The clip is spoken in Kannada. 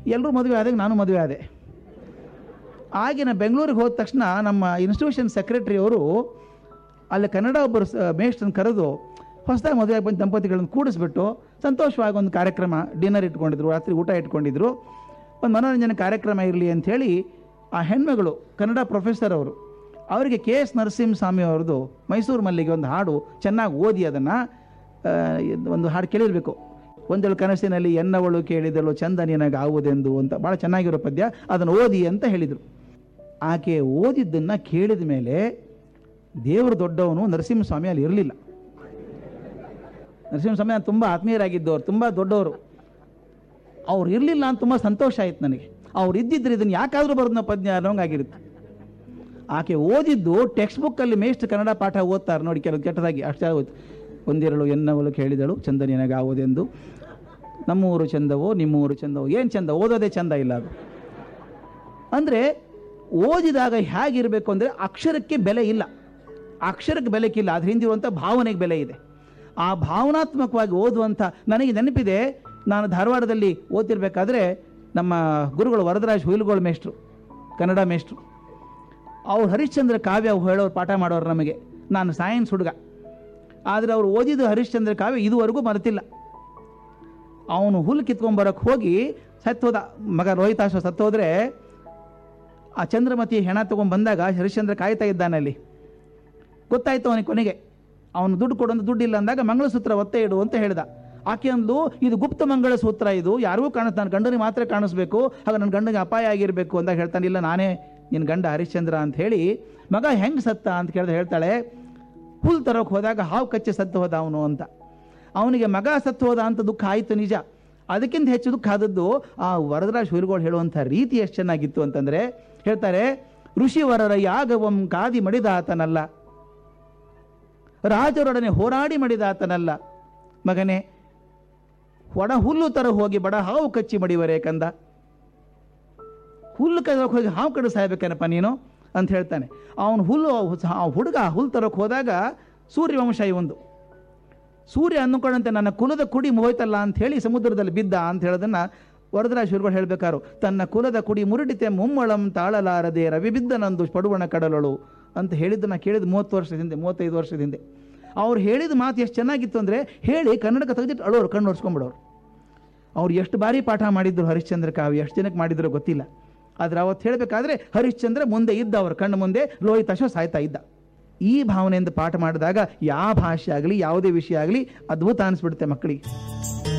ಎಲ್ಲರೂ ಮದುವೆ ಆದಾಗ ನಾನು ಮದುವೆ ಆದೆ ಆಗಿನ ಬೆಂಗಳೂರಿಗೆ ಹೋದ ತಕ್ಷಣ ನಮ್ಮ ಇನ್ಸ್ಟಿಟ್ಯೂಷನ್ ಸೆಕ್ರೆಟರಿ ಅವರು ಅಲ್ಲಿ ಕನ್ನಡ ಒಬ್ಬರು ಮೇಷ್ಟ್ರನ್ನ ಕರೆದು ಹೊಸದಾಗಿ ಮದುವೆ ಬಂದ ದಂಪತಿಗಳನ್ನು ಕೂಡಿಸ್ಬಿಟ್ಟು ಸಂತೋಷವಾಗಿ ಒಂದು ಕಾರ್ಯಕ್ರಮ ಡಿನ್ನರ್ ಇಟ್ಕೊಂಡಿದ್ರು ರಾತ್ರಿ ಊಟ ಇಟ್ಕೊಂಡಿದ್ರು ಒಂದು ಮನೋರಂಜನೆ ಕಾರ್ಯಕ್ರಮ ಇರಲಿ ಅಂಥೇಳಿ ಆ ಹೆಣ್ಮಗಳು ಕನ್ನಡ ಪ್ರೊಫೆಸರ್ ಅವರು ಅವರಿಗೆ ಕೆ ಎಸ್ ನರಸಿಂಹಸ್ವಾಮಿ ಅವ್ರದ್ದು ಮೈಸೂರು ಮಲ್ಲಿಗೆ ಒಂದು ಹಾಡು ಚೆನ್ನಾಗಿ ಓದಿ ಅದನ್ನು ಒಂದು ಹಾಡು ಕೇಳಿರಬೇಕು ಒಂದೆಳು ಕನಸಿನಲ್ಲಿ ಎನ್ನವಳು ಕೇಳಿದಳು ಚಂದ ನಿನಗಾವುದೆಂದು ಅಂತ ಭಾಳ ಚೆನ್ನಾಗಿರೋ ಪದ್ಯ ಅದನ್ನು ಓದಿ ಅಂತ ಹೇಳಿದರು ಆಕೆ ಓದಿದ್ದನ್ನು ಕೇಳಿದ ಮೇಲೆ ದೇವರು ದೊಡ್ಡವನು ನರಸಿಂಹಸ್ವಾಮಿ ಅಲ್ಲಿ ಇರಲಿಲ್ಲ ನರಸಿಂಹಸ್ವಾಮಿ ನಾನು ತುಂಬ ಆತ್ಮೀಯರಾಗಿದ್ದವರು ತುಂಬ ದೊಡ್ಡವರು ಅವ್ರು ಇರಲಿಲ್ಲ ಅಂತ ತುಂಬ ಸಂತೋಷ ಆಯ್ತು ನನಗೆ ಅವ್ರು ಇದ್ದಿದ್ರೆ ಇದನ್ನು ಯಾಕಾದರೂ ಬರೋದನ್ನ ಪದ್ಯ ಅನ್ನೋಂಗಾಗಿರುತ್ತೆ ಆಕೆ ಓದಿದ್ದು ಟೆಕ್ಸ್ಟ್ ಬುಕ್ಕಲ್ಲಿ ಮೇಸ್ಟ್ ಕನ್ನಡ ಪಾಠ ಓದ್ತಾರೆ ನೋಡಿ ಕೆಲವು ಕೆಟ್ಟದಾಗಿ ಅಷ್ಟು ಆಗೋಯ್ತು ಒಂದೆರಳು ಎನ್ನವಲು ಕೇಳಿದಳು ಚಂದ ನಿನಗಾವುದೆಂದು ನಮ್ಮೂರು ಚಂದವೋ ನಿಮ್ಮೂರು ಚಂದವೋ ಏನು ಚಂದ ಓದೋದೇ ಚಂದ ಇಲ್ಲ ಅದು ಅಂದರೆ ಓದಿದಾಗ ಹೇಗಿರಬೇಕು ಅಂದರೆ ಅಕ್ಷರಕ್ಕೆ ಬೆಲೆ ಇಲ್ಲ ಅಕ್ಷರಕ್ಕೆ ಬೆಲೆಕ್ಕಿಲ್ಲ ಅದ್ರ ಹಿಂದಿರುವಂಥ ಭಾವನೆಗೆ ಬೆಲೆ ಇದೆ ಆ ಭಾವನಾತ್ಮಕವಾಗಿ ಓದುವಂಥ ನನಗೆ ನೆನಪಿದೆ ನಾನು ಧಾರವಾಡದಲ್ಲಿ ಓದ್ತಿರ್ಬೇಕಾದ್ರೆ ನಮ್ಮ ಗುರುಗಳು ವರದರಾಜ್ ಹುಯಿಲ್ಗೋಳ್ ಮೇಷ್ಟ್ರು ಕನ್ನಡ ಮೇಷ್ಟ್ರು ಅವ್ರು ಹರಿಶ್ಚಂದ್ರ ಕಾವ್ಯ ಹೇಳೋರು ಪಾಠ ಮಾಡೋರು ನಮಗೆ ನಾನು ಸೈನ್ಸ್ ಹುಡುಗ ಆದರೆ ಅವ್ರು ಓದಿದ ಹರಿಶ್ಚಂದ್ರ ಕಾವ್ಯ ಇದುವರೆಗೂ ಮರೆತಿಲ್ಲ ಅವನು ಹುಲ್ಲು ಕಿತ್ಕೊಂಬರಕ್ಕೆ ಹೋಗಿ ಸತ್ತೋದ ಮಗ ರೋಹಿತಾಶ್ವ ಸತ್ತೋದ್ರೆ ಆ ಚಂದ್ರಮತಿ ಹೆಣ ತೊಗೊಂಡು ಬಂದಾಗ ಹರಿಶ್ಚಂದ್ರ ಕಾಯ್ತಾ ಇದ್ದಾನೆ ಅಲ್ಲಿ ಗೊತ್ತಾಯ್ತು ಅವನಿಗೆ ಕೊನೆಗೆ ಅವನು ದುಡ್ಡು ಕೊಡೋದು ದುಡ್ಡಿಲ್ಲ ಅಂದಾಗ ಮಂಗಳಸೂತ್ರ ಒತ್ತೆ ಇಡು ಅಂತ ಹೇಳ್ದ ಆಕೆ ಅಂದ್ಲು ಇದು ಗುಪ್ತ ಮಂಗಳ ಸೂತ್ರ ಇದು ಯಾರಿಗೂ ಕಾಣಿಸ್ ನನ್ನ ಗಂಡನಿಗೆ ಮಾತ್ರ ಕಾಣಿಸ್ಬೇಕು ಆಗ ನನ್ನ ಗಂಡನಿಗೆ ಅಪಾಯ ಆಗಿರಬೇಕು ಅಂತ ಹೇಳ್ತಾನೆ ಇಲ್ಲ ನಾನೇ ನಿನ್ನ ಗಂಡ ಹರಿಶ್ಚಂದ್ರ ಅಂತ ಹೇಳಿ ಮಗ ಹೆಂಗೆ ಸತ್ತ ಅಂತ ಕೇಳಿದ್ರೆ ಹೇಳ್ತಾಳೆ ಹುಲ್ ತರೋಕೆ ಹೋದಾಗ ಹಾವು ಕಚ್ಚಿ ಸತ್ತು ಹೋದ ಅವನು ಅಂತ ಅವನಿಗೆ ಮಗ ಸತ್ತು ಹೋದ ಅಂತ ದುಃಖ ಆಯಿತು ನಿಜ ಅದಕ್ಕಿಂತ ಹೆಚ್ಚು ದುಃಖ ಆದದ್ದು ಆ ವರದರಾಜ್ ಹುಯಿಲ್ಗೋಳು ಹೇಳುವಂಥ ರೀತಿ ಎಷ್ಟು ಚೆನ್ನಾಗಿತ್ತು ಅಂತಂದರೆ ಹೇಳ್ತಾರೆ ಋಷಿವರರ ಯಾಗವಂ ಕಾದಿ ಮಡಿದಾತನಲ್ಲ ರಾಜರೊಡನೆ ಹೋರಾಡಿ ಮಡಿದಾತನಲ್ಲ ಮಗನೇ ಒಡ ಹುಲ್ಲು ತರ ಹೋಗಿ ಬಡ ಹಾವು ಕಚ್ಚಿ ಮಡಿವರೇ ಕಂದ ಹುಲ್ಲು ಕದಕ್ಕೆ ಹೋಗಿ ಹಾವು ಕಡೆ ಸಾಯ್ಬೇಕೇನಪ್ಪ ನೀನು ಅಂತ ಹೇಳ್ತಾನೆ ಅವನು ಹುಲ್ಲು ಆ ಹುಡುಗ ಹುಲ್ಲು ತರೋಕೆ ಹೋದಾಗ ಸೂರ್ಯವಂಶ ಒಂದು ಸೂರ್ಯ ಅಂದುಕೊಂಡಂತೆ ನನ್ನ ಕುಲದ ಕುಡಿ ಹೋಯ್ತಲ್ಲ ಅಂತ ಹೇಳಿ ಸಮುದ್ರದಲ್ಲಿ ಬಿದ್ದ ಅಂತ ಹೇಳೋದನ್ನ ವರದರಾಜ್ ಶಿವರುಗಳು ಹೇಳ್ಬೇಕಾರು ತನ್ನ ಕುಲದ ಕುಡಿ ಮುರುಡಿತೆ ಮುಮ್ಮಳಂ ತಾಳಲಾರದೆ ರವಿ ಬಿದ್ದನಂದು ಪಡುವಣ ಕಡಲಳು ಅಂತ ಹೇಳಿದ್ದನ್ನ ಕೇಳಿದ ಮೂವತ್ತು ವರ್ಷದ ಹಿಂದೆ ಮೂವತ್ತೈದು ವರ್ಷದ ಹಿಂದೆ ಅವ್ರು ಹೇಳಿದ ಮಾತು ಎಷ್ಟು ಚೆನ್ನಾಗಿತ್ತು ಅಂದರೆ ಹೇಳಿ ಕನ್ನಡಕ್ಕೆ ತೆಗೆದಿಟ್ಟು ಅಳೋರು ಕಣ್ಣು ಒರೆಸ್ಕೊಂಬಿಡೋರು ಅವ್ರು ಎಷ್ಟು ಬಾರಿ ಪಾಠ ಮಾಡಿದ್ರು ಹರಿಶ್ಚಂದ್ರ ಕಾವ್ಯ ಎಷ್ಟು ಜನಕ್ಕೆ ಮಾಡಿದ್ರು ಗೊತ್ತಿಲ್ಲ ಆದರೆ ಅವತ್ತು ಹೇಳಬೇಕಾದ್ರೆ ಹರಿಶ್ಚಂದ್ರ ಮುಂದೆ ಇದ್ದ ಅವ್ರ ಕಣ್ಣು ಮುಂದೆ ಲೋಹಿತಾಶ್ವ ಸಾಯ್ತಾ ಇದ್ದ ಈ ಭಾವನೆಯಿಂದ ಪಾಠ ಮಾಡಿದಾಗ ಯಾವ ಭಾಷೆ ಆಗಲಿ ಯಾವುದೇ ವಿಷಯ ಆಗಲಿ ಅದ್ಭುತ ಅನಿಸ್ಬಿಡುತ್ತೆ ಮಕ್ಕಳಿಗೆ